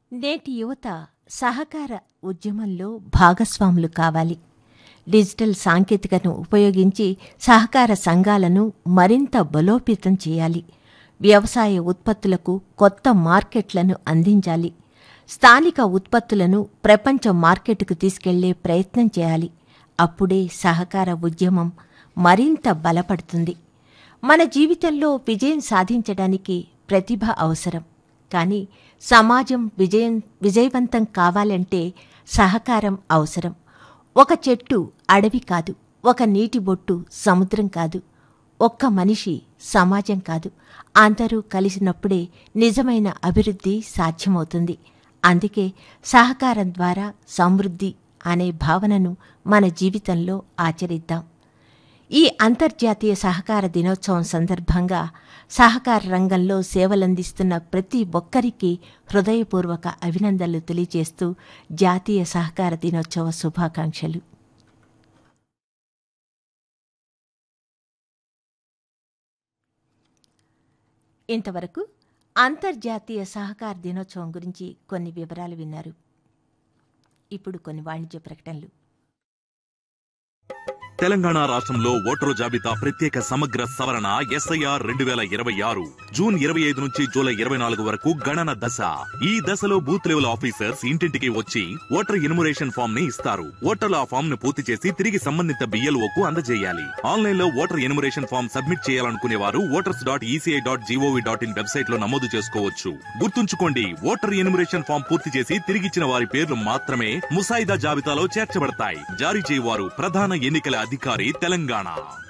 నేటి యువత సహకార ఉద్యమంలో భాగస్వాములు కావాలి డిజిటల్ సాంకేతికతను ఉపయోగించి సహకార సంఘాలను మరింత బలోపేతం చేయాలి వ్యవసాయ ఉత్పత్తులకు కొత్త మార్కెట్లను అందించాలి స్థానిక ఉత్పత్తులను ప్రపంచ మార్కెట్కు తీసుకెళ్లే ప్రయత్నం చేయాలి అప్పుడే సహకార ఉద్యమం మరింత బలపడుతుంది మన జీవితంలో విజయం సాధించడానికి ప్రతిభ అవసరం కానీ సమాజం విజయం విజయవంతం కావాలంటే సహకారం అవసరం ఒక చెట్టు అడవి కాదు ఒక నీటి బొట్టు సముద్రం కాదు ఒక్క మనిషి సమాజం కాదు అందరూ కలిసినప్పుడే నిజమైన అభివృద్ధి సాధ్యమవుతుంది అందుకే సహకారం ద్వారా సమృద్ధి అనే భావనను మన జీవితంలో ఆచరిద్దాం ఈ అంతర్జాతీయ సహకార దినోత్సవం సందర్భంగా సహకార రంగంలో సేవలందిస్తున్న ప్రతి ఒక్కరికి హృదయపూర్వక అభినందనలు తెలియజేస్తూ జాతీయ సహకార దినోత్సవ శుభాకాంక్షలు ఇంతవరకు అంతర్జాతీయ సహకార దినోత్సవం గురించి కొన్ని వివరాలు విన్నారు ఇప్పుడు కొన్ని వాణిజ్య ప్రకటనలు తెలంగాణ రాష్ట్రంలో ఓటరు జాబితా ప్రత్యేక సమగ్ర సవరణ ఎస్ఐఆర్ రెండు వేల ఇరవై ఆరు జూన్ ఇరవై ఐదు నుంచి జూలై ఇరవై నాలుగు వరకు గణన దశ ఈ దశలో బూత్ లెవెల్ ఆఫీసర్స్ ఇంటింటికి వచ్చి ఓటర్ ఇన్మురేషన్ ఫామ్ ని ఇస్తారు ఓటర్లు ఆ ఫామ్ ను పూర్తి చేసి తిరిగి సంబంధిత బిఎల్ఓ కు అందజేయాలి ఆన్లైన్ లో ఓటర్ ఇన్మురేషన్ ఫామ్ సబ్మిట్ చేయాలనుకునే వారు voters dot ECI dot GOV dot in website లో నమోదు చేసుకోవచ్చు గుర్తుంచుకోండి ఓటర్ ఇన్మురేషన్ ఫామ్ పూర్తి చేసి తిరిగిచ్చిన వారి పేర్లు మాత్రమే ముసాయిదా జాబితాలో చేర్చబడతాయి జారీ చేయవారు ప్రధాన ఎన్నికల అధికారి తెలంగాణ